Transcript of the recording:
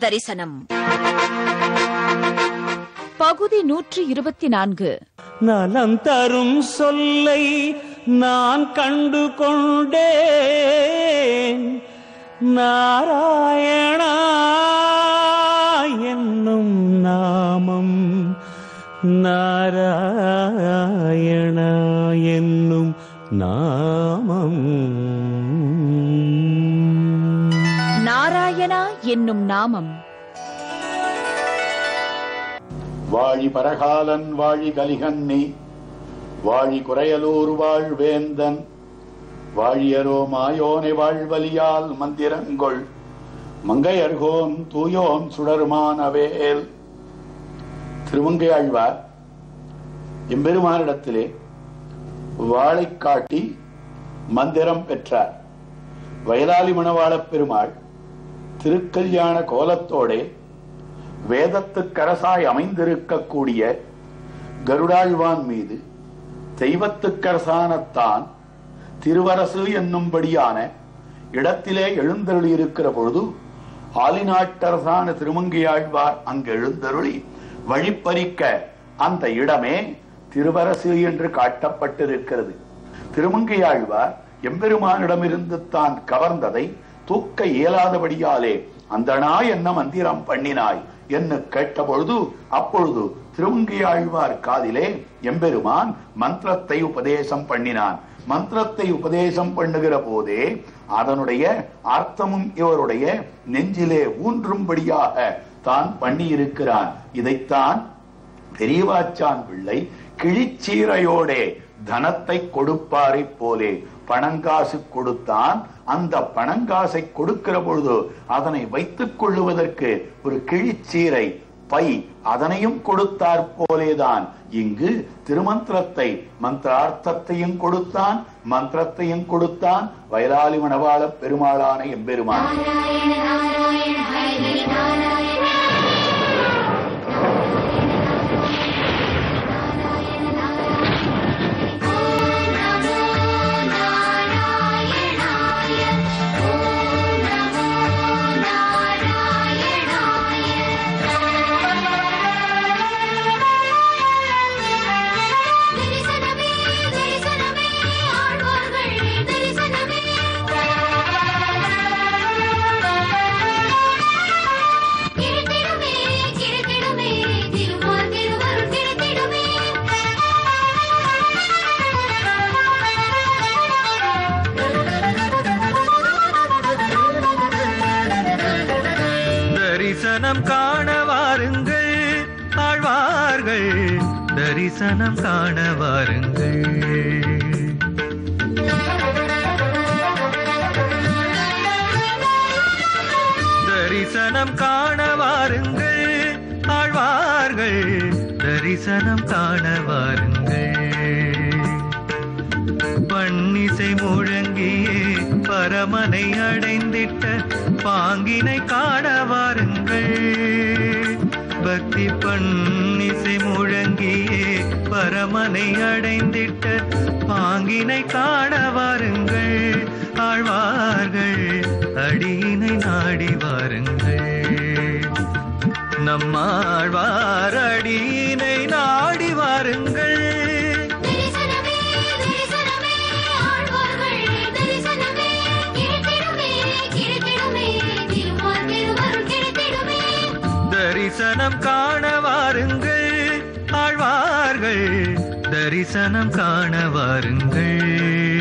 தரிசனம் பகுதி நூற்றி இருபத்தி நான்கு நலம் தரும் சொல்லை நான் கண்டு கொண்டேன் நாராயணா என்னும் நாமம் நாராயணா என்னும் நாமம் நாராயணா என்னும் நாமம் வாழி பரகாலன் வாழி கலிகன்னி வாழி குறையலூர் வாழ்வேந்தன் வாழியரோ மாயோனை வாழ்வலியால் மந்திரங்கொள் மங்கையர்கோன் தூயோன் சுடருமான் அவேல் திருமங்கை ஆழ்வார் எம்பெருமானிடத்திலே வாளை காட்டி மந்திரம் பெற்றார் வயலாளி மணவாளப் பெருமாள் திருக்கல்யாண கோலத்தோடே வேதத்துக்கரசாய் அமைந்திருக்கக்கூடிய கருடாழ்வான் மீது தெய்வத்துக்கரசானத்தான் திருவரசு என்னும்படியான இடத்திலே எழுந்தருளியிருக்கிற பொழுது ஆலிநாட்டரசான திருமங்கையாழ்வார் அங்கு எழுந்தருளி வழிப்பறிக்க அந்த இடமே திருவரசு என்று காட்டப்பட்டிருக்கிறது திருமங்கையாழ்வார் எம்பெருமானிடமிருந்து தான் கவர்ந்ததை தூக்க இயலாதபடியாலே அந்தனா என்ன மந்திரம் பண்ணினாய் என்று கேட்டபொழுது அப்பொழுது திருமங்கையாழ்வார் காதிலே எம்பெருமான் மந்திரத்தை உபதேசம் பண்ணினான் மந்திரத்தை உபதேசம் பண்ணுகிற போதே அதனுடைய அர்த்தமும் இவருடைய நெஞ்சிலே ஊன்றும்படியாக தான் பண்ணியிருக்கிறான் இதைத்தான் பெரியவாச்சான் பிள்ளை கிழிச்சீரையோடே தனத்தை கொடுப்பாரை போலே பணங்காசு கொடுத்தான் அந்த பணங்காசை கொடுக்கிற பொழுது அதனை வைத்துக் கொள்ளுவதற்கு ஒரு கிழிச்சீரை பை அதனையும் கொடுத்தார் போலேதான் இங்கு திருமந்திரத்தை மந்திரார்த்தத்தையும் கொடுத்தான் மந்திரத்தையும் கொடுத்தான் வயலாளி மணவாள பெருமாளான எம்பெருமான் தரிசனமே தரிசனமே ஆழ்வார்கள் தரிசனமே கிடைத்திடுமே கிடைத்திடுமே திருமால் திருவருள் கிடைத்திடுமே தரிசனம் காண வாருங்கள் ஆழ்வார்கள் தரிசனம் காண வாருங்கள் தரிசனம் காண வாருங்கள் ஆழ்வார்கள் தரிசனம் காண வாருங்கள் பன்னிசை முழங்கியே பரமனை அடைந்திட்ட பாங்கினை காண வாருங்கள் பக்தி பன்னிசை முழங்கியே பரமனை அடைந்திட்ட பாங்கினை காண வாருங்கள் ஆழ்வார்கள் அடியினை நாடி வாருங்கள் நம்மாழ்வார் அடியினை நாடி வாருங்கள் தரிசனமே தரிசனமே ஆழ்வார்கள் தரிசனமே கிடைத்திடுமே கிடைத்திடுமே திருமால் திருவருள் கிடைத்திடுமே தரிசனம் காண வாருங்கள் ஆழ்வார்கள் தரிசனம் காண வாருங்கள்